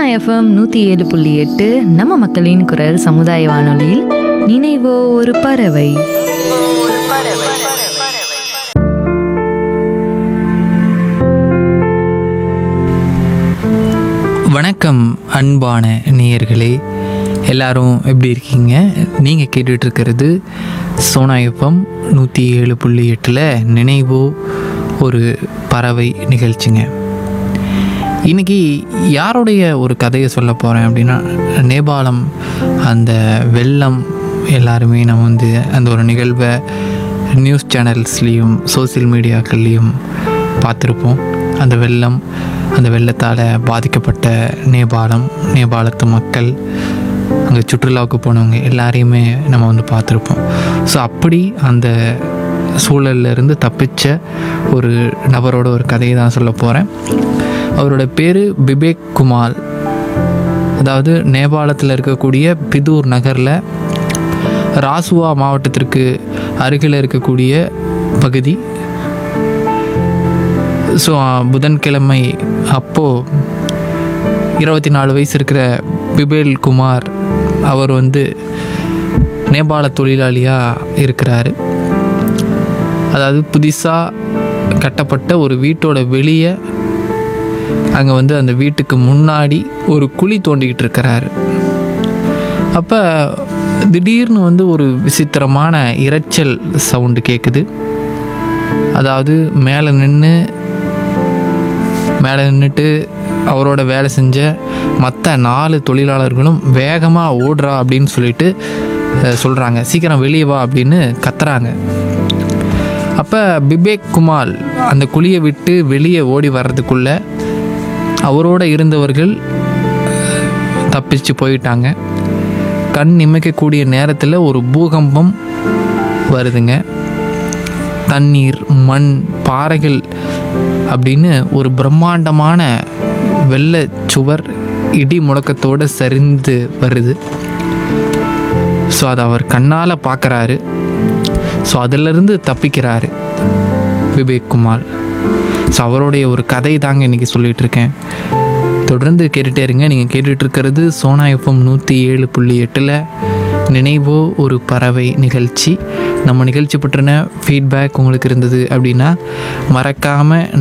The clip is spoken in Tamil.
எஃப்எம் நூற்றி ஏழு புள்ளி எட்டு நம்ம மக்களின் குரல் சமுதாய வானொலியில் நினைவோ ஒரு பறவை வணக்கம் அன்பான நேயர்களே எல்லாரும் எப்படி இருக்கீங்க நீங்கள் கேட்டுட்டு இருக்கிறது சோனா எஃப்எம் நூற்றி ஏழு புள்ளி எட்டில் நினைவோ ஒரு பறவை நிகழ்ச்சிங்க இன்னைக்கு யாருடைய ஒரு கதையை சொல்ல போகிறேன் அப்படின்னா நேபாளம் அந்த வெள்ளம் எல்லாருமே நம்ம வந்து அந்த ஒரு நிகழ்வை நியூஸ் சேனல்ஸ்லேயும் சோஷியல் மீடியாக்கள்லேயும் பார்த்துருப்போம் அந்த வெள்ளம் அந்த வெள்ளத்தால் பாதிக்கப்பட்ட நேபாளம் நேபாளத்து மக்கள் அங்கே சுற்றுலாவுக்கு போனவங்க எல்லாரையுமே நம்ம வந்து பார்த்துருப்போம் ஸோ அப்படி அந்த சூழல்ல இருந்து தப்பிச்ச ஒரு நபரோட ஒரு கதையை தான் சொல்ல போகிறேன் அவரோட பேர் பிபேக் குமார் அதாவது நேபாளத்தில் இருக்கக்கூடிய பிதூர் நகரில் ராசுவா மாவட்டத்திற்கு அருகில் இருக்கக்கூடிய பகுதி ஸோ புதன்கிழமை அப்போது இருபத்தி நாலு வயசு இருக்கிற பிபேல் குமார் அவர் வந்து நேபாள தொழிலாளியாக இருக்கிறாரு அதாவது புதுசாக கட்டப்பட்ட ஒரு வீட்டோட வெளியே அங்கே வந்து அந்த வீட்டுக்கு முன்னாடி ஒரு குழி தோண்டிக்கிட்டு இருக்கிறாரு அப்போ திடீர்னு வந்து ஒரு விசித்திரமான இரைச்சல் சவுண்டு கேட்குது அதாவது மேலே நின்று மேலே நின்றுட்டு அவரோட வேலை செஞ்ச மற்ற நாலு தொழிலாளர்களும் வேகமாக ஓடுறா அப்படின்னு சொல்லிட்டு சொல்கிறாங்க சீக்கிரம் வெளியே வா அப்படின்னு கத்துறாங்க அப்போ பிபேக் குமார் அந்த குழியை விட்டு வெளியே ஓடி வர்றதுக்குள்ள அவரோட இருந்தவர்கள் தப்பிச்சு போயிட்டாங்க கண் இமைக்கக்கூடிய நேரத்தில் ஒரு பூகம்பம் வருதுங்க தண்ணீர் மண் பாறைகள் அப்படின்னு ஒரு பிரம்மாண்டமான வெள்ளை சுவர் இடி முழக்கத்தோடு சரிந்து வருது ஸோ அதை அவர் கண்ணால் பார்க்குறாரு ஸோ அதிலிருந்து தப்பிக்கிறாரு விவேக் குமார் ஸோ அவருடைய ஒரு கதை தாங்க இன்றைக்கி சொல்லிகிட்டு இருக்கேன் தொடர்ந்து கேட்டுகிட்டே இருங்க நீங்கள் கேட்டுட்டு இருக்கிறது சோனா எஃப்எம் நூற்றி ஏழு புள்ளி எட்டில் நினைவோ ஒரு பறவை நிகழ்ச்சி நம்ம நிகழ்ச்சி பற்றின ஃபீட்பேக் உங்களுக்கு இருந்தது அப்படின்னா மறக்காமல்